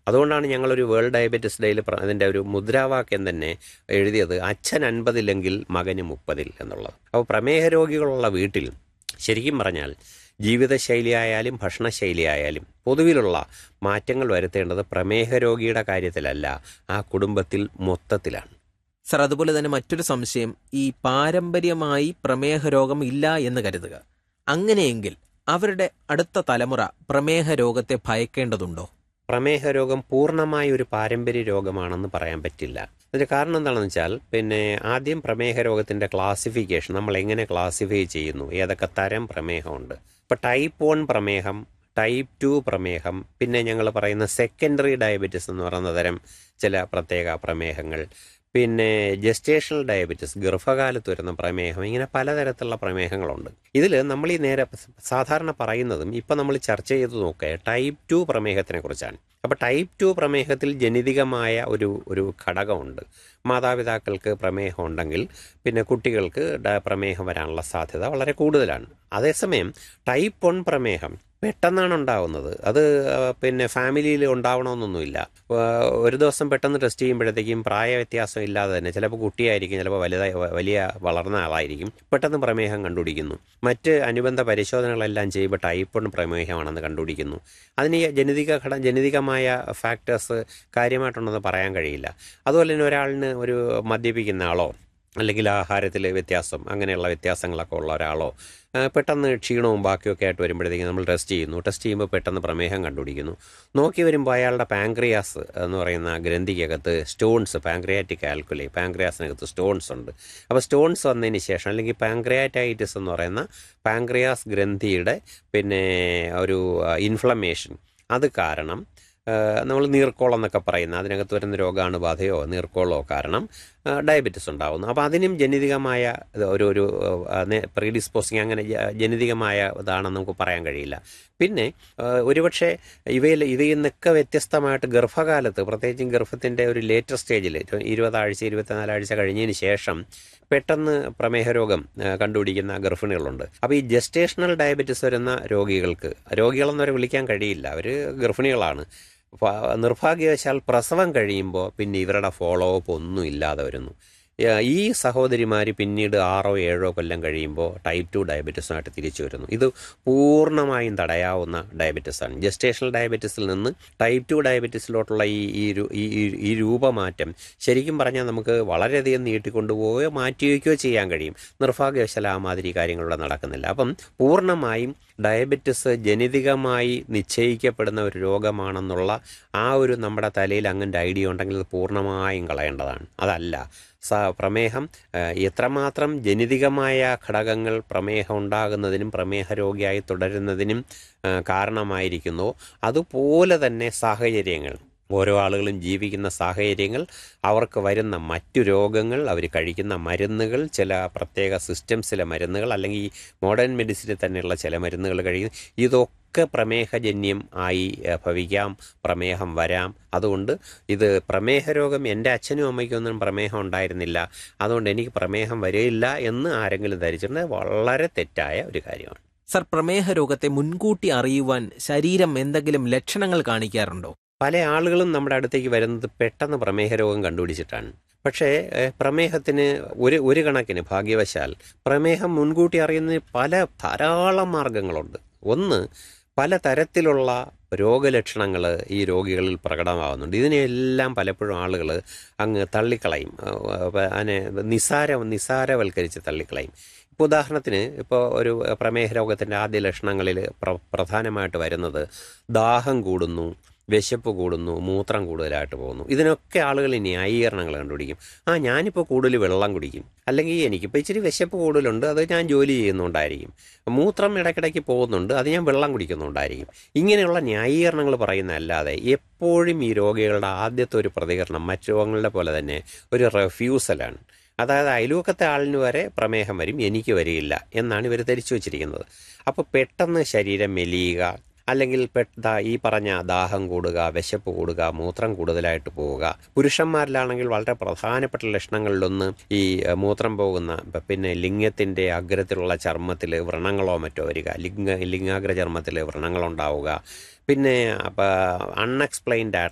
അതുകൊണ്ടാണ് ഞങ്ങളൊരു world diabetes ഡേയിൽ അതിൻ്റെ ഒരു മുദ്രാവാക്യം തന്നെ എഴുതിയത് അച്ഛൻ അൻപതില്ലെങ്കിൽ മകന് മുപ്പതിൽ എന്നുള്ളത് അപ്പോൾ പ്രമേഹ രോഗികളുള്ള വീട്ടിൽ ശരിക്കും പറഞ്ഞാൽ ജീവിതശൈലിയായാലും ഭക്ഷണശൈലിയായാലും പൊതുവിലുള്ള മാറ്റങ്ങൾ വരുത്തേണ്ടത് പ്രമേഹ രോഗിയുടെ കാര്യത്തിലല്ല ആ കുടുംബത്തിൽ മൊത്തത്തിലാണ് സർ അതുപോലെ തന്നെ മറ്റൊരു സംശയം ഈ പാരമ്പര്യമായി പ്രമേഹ രോഗം ഇല്ല എന്ന് കരുതുക അങ്ങനെയെങ്കിൽ അവരുടെ അടുത്ത തലമുറ പ്രമേഹ രോഗത്തെ ഭയക്കേണ്ടതുണ്ടോ പ്രമേഹ രോഗം പൂർണ്ണമായ ഒരു പാരമ്പര്യ രോഗമാണെന്ന് പറയാൻ പറ്റില്ല അതിന് കാരണം എന്താണെന്ന് വെച്ചാൽ പിന്നെ ആദ്യം പ്രമേഹ രോഗത്തിൻ്റെ ക്ലാസിഫിക്കേഷൻ നമ്മൾ എങ്ങനെ ക്ലാസിഫൈ ചെയ്യുന്നു ഏതൊക്കെ തരം പ്രമേഹമുണ്ട് ഇപ്പോൾ ടൈപ്പ് വൺ പ്രമേഹം ടൈപ്പ് ടു പ്രമേഹം പിന്നെ ഞങ്ങൾ പറയുന്ന സെക്കൻഡറി ഡയബറ്റിസ് എന്ന് പറയുന്ന തരം ചില പ്രത്യേക പ്രമേഹങ്ങൾ പിന്നെ ജസ്റ്റേഷണൽ ഡയബറ്റിസ് ഗർഭകാലത്ത് വരുന്ന പ്രമേഹം ഇങ്ങനെ പലതരത്തിലുള്ള പ്രമേഹങ്ങളുണ്ട് ഇതിൽ നമ്മൾ ഈ നേരെ സാധാരണ പറയുന്നതും ഇപ്പം നമ്മൾ ചർച്ച ചെയ്ത് നോക്കുക ടൈപ്പ് ടു പ്രമേഹത്തിനെ കുറിച്ചാണ് അപ്പോൾ ടൈപ്പ് ടു പ്രമേഹത്തിൽ ജനിതകമായ ഒരു ഒരു ഘടകമുണ്ട് മാതാപിതാക്കൾക്ക് പ്രമേഹം ഉണ്ടെങ്കിൽ പിന്നെ കുട്ടികൾക്ക് ഡ- പ്രമേഹം വരാനുള്ള സാധ്യത വളരെ കൂടുതലാണ് അതേസമയം ടൈപ്പ് വൺ പ്രമേഹം പെട്ടെന്നാണ് ഉണ്ടാവുന്നത് അത് ആ, പിന്നെ ഫാമിലിയിൽ ഉണ്ടാവണമെന്നൊന്നുമില്ല ആ, ഒരു ദിവസം പെട്ടെന്ന് ടെസ്റ്റ് ചെയ്യുമ്പോഴത്തേക്കും പ്രായ വ്യത്യാസം ഇല്ലാതെ തന്നെ ചിലപ്പോൾ കുട്ടിയായിരിക്കും ചിലപ്പോൾ വലുതായി വ- വലിയ വളർന്ന ആളായിരിക്കും പെട്ടെന്ന് പ്രമേഹം കണ്ടുപിടിക്കുന്നു മറ്റ് അനുബന്ധ പരിശോധനകളെല്ലാം ചെയ്യുമ്പോൾ ടൈപ്പ് വൺ പ്രമേഹമാണെന്ന് കണ്ടുപിടിക്കുന്നു അതിന് ഈ ജനിതക ഘടന ജനിതകമായ ഫാക്ടേഴ്സ് കാര്യമായിട്ടുണ്ടെന്ന് പറയാൻ കഴിയില്ല അതുപോലെ തന്നെ ഒരാളിന് ഒരു മദ്യപിക്കുന്ന ആളോ അല്ലെങ്കിൽ ആഹാരത്തിൽ വ്യത്യാസം അങ്ങനെയുള്ള വ്യത്യാസങ്ങളൊക്കെ ഉള്ള ഒരാളോ ആ, പെട്ടെന്ന് ക്ഷീണവും ബാക്കിയൊക്കെ ആയിട്ട് വരുമ്പോഴത്തേക്കും നമ്മൾ ടെസ്റ്റ് ചെയ്യുന്നു ടെസ്റ്റ് ചെയ്യുമ്പോൾ പെട്ടെന്ന് പ്രമേഹം കണ്ടുപിടിക്കുന്നു നോക്കി വരുമ്പോൾ അയാളുടെ പാങ്ക്രിയാസ് എന്ന് പറയുന്ന ഗ്രന്ഥിക്കകത്ത് സ്റ്റോൺസ് പാങ്ക്രിയാറ്റിക് ആൽക്കുലി പാങ്ക്രിയാസിനകത്ത് സ്റ്റോൺസ് ഉണ്ട് അപ്പോൾ സ്റ്റോൺസ് വന്നതിന് ശേഷം അല്ലെങ്കിൽ പാങ്ക്രിയാറ്റൈറ്റിസ് എന്ന് പറയുന്ന പാങ്ക്രിയാസ് ഗ്രന്ഥിയുടെ പിന്നെ ഒരു ഇൻഫ്ലമേഷൻ അത് കാരണം നമ്മൾ നീർക്കോളം എന്നൊക്കെ പറയുന്ന അതിനകത്ത് വരുന്ന രോഗാണുബാധയോ നീർക്കോളോ കാരണം ഡയബറ്റിസ് ഉണ്ടാകുന്നു അപ്പോൾ അതിനും ജനിതകമായ ഇത് ഒരു ഒരു പ്രീഡിസ്പോസിങ് അങ്ങനെ ജ- ജനിതകമായ ഇതാണെന്ന് നമുക്ക് പറയാൻ കഴിയില്ല പിന്നെ ആ, ഒരുപക്ഷെ ഇവയിൽ ഇതിൽ നിന്നൊക്കെ വ്യത്യസ്തമായിട്ട് ഗർഭകാലത്ത് പ്രത്യേകിച്ചും ഗർഭത്തിൻ്റെ ഒരു ലേറ്റർ സ്റ്റേജിൽ ഇരുപതാഴ്ച ഇരുപത്തിനാലാഴ്ച കഴിഞ്ഞതിന് ശേഷം പെട്ടെന്ന് പ്രമേഹ രോഗം ആ, കണ്ടുപിടിക്കുന്ന ഗർഭിണികളുണ്ട് അപ്പോൾ ഈ ജസ്റ്റേഷണൽ ഡയബറ്റിസ് വരുന്ന രോഗികൾക്ക് രോഗികളെന്നവരെ വിളിക്കാൻ കഴിയില്ല അവർ ഗർഭിണികളാണ് ഫ- നിർഭാഗ്യവശാൽ പ്രസവം കഴിയുമ്പോൾ പിന്നെ ഇവരുടെ ഫോളോ അപ്പ് ഒന്നും ഇല്ലാതെ വരുന്നു ഏഹ് ഈ സഹോദരിമാർ പിന്നീട് ആറോ ഏഴോ കൊല്ലം കഴിയുമ്പോൾ ടൈപ്പ് ടു ഡയബറ്റീസുമായിട്ട് തിരിച്ചു വരുന്നു ഇത് പൂർണ്ണമായും തടയാവുന്ന ഡയബറ്റീസാണ് ജസ്റ്റേഷണൽ ഡയബറ്റീസിൽ നിന്ന് ടൈപ്പ് ടു ഡയബറ്റീസിലോട്ടുള്ള ഈ ഈ രു- ഈ ഈ- ഈ രൂപമാറ്റം ശരിക്കും പറഞ്ഞാൽ നമുക്ക് വളരെയധികം നീട്ടിക്കൊണ്ടുപോവുകയോ മാറ്റിവെക്കുകയോ ചെയ്യാൻ കഴിയും നിർഭാഗ്യവശാൽ ആ മാതിരി കാര്യങ്ങളിവിടെ നടക്കുന്നില്ല അപ്പം പൂർണ്ണമായും ഡയബറ്റിസ് ജനിതകമായി നിശ്ചയിക്കപ്പെടുന്ന ഒരു രോഗമാണെന്നുള്ള ആ ഒരു നമ്മുടെ തലയിൽ അങ്ങനത്തെ ഐഡിയ ഉണ്ടെങ്കിൽ അത് പൂർണ്ണമായും കളയേണ്ടതാണ് അതല്ല സ പ്രമേഹം ആ, എത്രമാത്രം ജനിതകമായ ഘടകങ്ങൾ പ്രമേഹം ഉണ്ടാകുന്നതിനും പ്രമേഹ രോഗിയായി തുടരുന്നതിനും ആ, കാരണമായിരിക്കുന്നോ അതുപോലെ തന്നെ സാഹചര്യങ്ങൾ ഓരോ ആളുകളും ജീവിക്കുന്ന സാഹചര്യങ്ങൾ അവർക്ക് വരുന്ന മറ്റു രോഗങ്ങൾ അവർ കഴിക്കുന്ന മരുന്നുകൾ ചില പ്രത്യേക സിസ്റ്റംസിലെ മരുന്നുകൾ അല്ലെങ്കിൽ മോഡേൺ മെഡിസിനിൽ തന്നെയുള്ള ചില മരുന്നുകൾ കഴിക്കുന്നു ഇതൊക്കെ പ്രമേഹജന്യം ആയി ഏഹ്, ഭവിക്കാം പ്രമേഹം വരാം അതുകൊണ്ട് ഇത് പ്രമേഹ രോഗം എൻ്റെ അച്ഛനും അമ്മയ്ക്കും ഒന്നും പ്രമേഹം ഉണ്ടായിരുന്നില്ല അതുകൊണ്ട് എനിക്ക് പ്രമേഹം വരില്ല എന്ന് ആരെങ്കിലും ധരിച്ചിട്ടുണ്ടെങ്കിൽ വളരെ തെറ്റായ ഒരു കാര്യമാണ് സർ പ്രമേഹ രോഗത്തെ മുൻകൂട്ടി അറിയുവാൻ ശരീരം എന്തെങ്കിലും ലക്ഷണങ്ങൾ കാണിക്കാറുണ്ടോ പല ആളുകളും നമ്മുടെ അടുത്തേക്ക് വരുന്നത് പെട്ടെന്ന് പ്രമേഹ രോഗം കണ്ടുപിടിച്ചിട്ടാണ് പക്ഷേ ഏഹ്, പ്രമേഹത്തിന് ഒരു ഒരു കണക്കിന് ഭാഗ്യവശാൽ പ്രമേഹം മുൻകൂട്ടി അറിയുന്നതിന് പല ധാരാളം മാർഗങ്ങളുണ്ട് ഒന്ന് പല തരത്തിലുള്ള രോഗലക്ഷണങ്ങൾ ഈ രോഗികളിൽ പ്രകടമാകുന്നുണ്ട് ഇതിനെല്ലാം പലപ്പോഴും ആളുകൾ അങ്ങ് തള്ളിക്കളയും അഹ് അതിനെ നിസാര നിസാരവൽക്കരിച്ച് തള്ളിക്കളയും ഇപ്പോൾ ഉദാഹരണത്തിന് ഇപ്പോൾ ഒരു പ്രമേഹ രോഗത്തിൻ്റെ ആദ്യ ലക്ഷണങ്ങളിൽ പ്ര പ്രധാനമായിട്ട് വരുന്നത് ദാഹം കൂടുന്നു വിശപ്പ് കൂടുന്നു മൂത്രം കൂടുതലായിട്ട് പോകുന്നു ഇതിനൊക്കെ ആളുകൾ ന്യായീകരണങ്ങൾ കണ്ടുപിടിക്കും ആ ഞാനിപ്പോൾ കൂടുതൽ വെള്ളം കുടിക്കും അല്ലെങ്കിൽ എനിക്കിപ്പോൾ ഇച്ചിരി വിശപ്പ് കൂടുതലുണ്ട് അത് ഞാൻ ജോലി ചെയ്യുന്നുണ്ടായിരിക്കും മൂത്രം ഇടയ്ക്കിടയ്ക്ക് പോകുന്നുണ്ട് അത് ഞാൻ വെള്ളം കുടിക്കുന്നുണ്ടായിരിക്കും ഇങ്ങനെയുള്ള ന്യായീകരണങ്ങൾ പറയുന്നതല്ലാതെ എപ്പോഴും ഈ രോഗികളുടെ ആദ്യത്തെ ഒരു പ്രതികരണം മറ്റു രോഗങ്ങളുടെ പോലെ തന്നെ ഒരു റെഫ്യൂസലാണ് അതായത് അയൽവക്കത്തെ ആളിന് വരെ പ്രമേഹം വരും എനിക്ക് വരികയില്ല എന്നാണ് ഇവർ ധരിച്ചു വച്ചിരിക്കുന്നത് അപ്പോൾ പെട്ടെന്ന് ശരീരം മെലിയുക അല്ലെങ്കിൽ പെട്ട ഈ പറഞ്ഞ ദാഹം കൂടുക വിശപ്പ് കൂടുക മൂത്രം കൂടുതലായിട്ട് പോവുക പുരുഷന്മാരിലാണെങ്കിൽ വളരെ പ്രധാനപ്പെട്ട ലക്ഷണങ്ങളിലൊന്ന് ഈ ഏഹ്, മൂത്രം പോകുന്ന പ- പിന്നെ ലിംഗത്തിൻ്റെ അഗ്രത്തിലുള്ള ചർമ്മത്തിൽ വ്രണങ്ങളോ മറ്റോ വരിക ലിംഗ ലിംഗാഗ്ര ചർമ്മത്തിൽ വ്രണങ്ങളുണ്ടാവുക പിന്നെ അൺഎക്സ്പ്ലെയിൻഡ് ആയിട്ടുള്ള